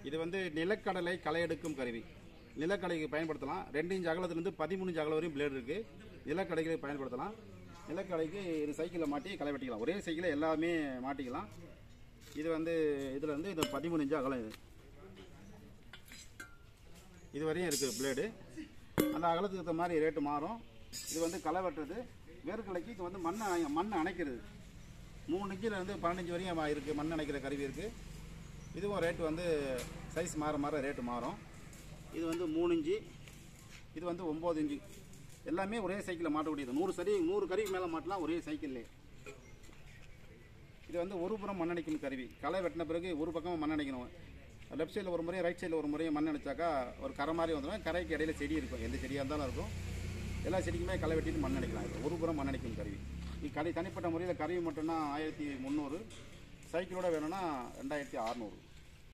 இது வந்து நிலக்கடலை களை எடுக்கும் கருவி நிலக்கடலைக்கு பயன்படுத்தலாம் ரெண்டு இன்ச் அகலத்துலேருந்து பதிமூணு இன்ச் அகலம் வரையும் பிளேடு இருக்குது நிலக்கடைக்கு பயன்படுத்தலாம் நிலக்கடைக்கு இது சைக்கிளில் மாட்டி களை வெட்டிக்கலாம் ஒரே சைக்கிளில் எல்லாமே மாட்டிக்கலாம் இது வந்து இதில் வந்து இது பதிமூணு இன்ச் அகலம் இது இது வரையும் இருக்குது பிளேடு அந்த அகலத்துக்கு ஏற்ற மாதிரி ரேட்டு மாறும் இது வந்து களை வெட்டுறது வேர்க்கலைக்கு இது வந்து மண்ணை அணை- மண்ணை அணைக்கிறது மூணு இன்ச்சில் இருந்து பன்னெண்டு வரையும் இருக்குது மண் அணைக்கிற கருவி இருக்குது இதுவும் ரேட்டு வந்து சைஸ் மாற மாற ரேட்டு மாறும் இது வந்து மூணு இன்ச்சு இது வந்து ஒம்பது இன்ச்சு எல்லாமே ஒரே சைக்கிளில் மாட்டக்கூடியது நூறு சரி நூறு கருவி மேலே மாட்டலாம் ஒரே சைக்கிள்லே இது வந்து ஒரு புறம் மண்ணணைக்கும் கருவி களை வெட்டின பிறகு ஒரு பக்கம் மண்ணணைக்கணும் லெஃப்ட் சைடில் ஒரு முறையும் ரைட் சைடில் ஒரு முறையும் மண் அணைச்சாக்கா ஒரு கரை மாதிரி வந்துடும் கரைக்கு இடையில செடி இருக்கும் எந்த செடியாக இருந்தாலும் இருக்கும் எல்லா செடிக்குமே களை வெட்டிட்டு மண் அணைக்கலாம் இது ஒரு புறம் மண் அணைக்கும் கருவி இது கடை தனிப்பட்ட முறையில் கருவி மட்டும்னா ஆயிரத்தி முந்நூறு சைக்கிளோட வேணும்னா ரெண்டாயிரத்தி அறநூறு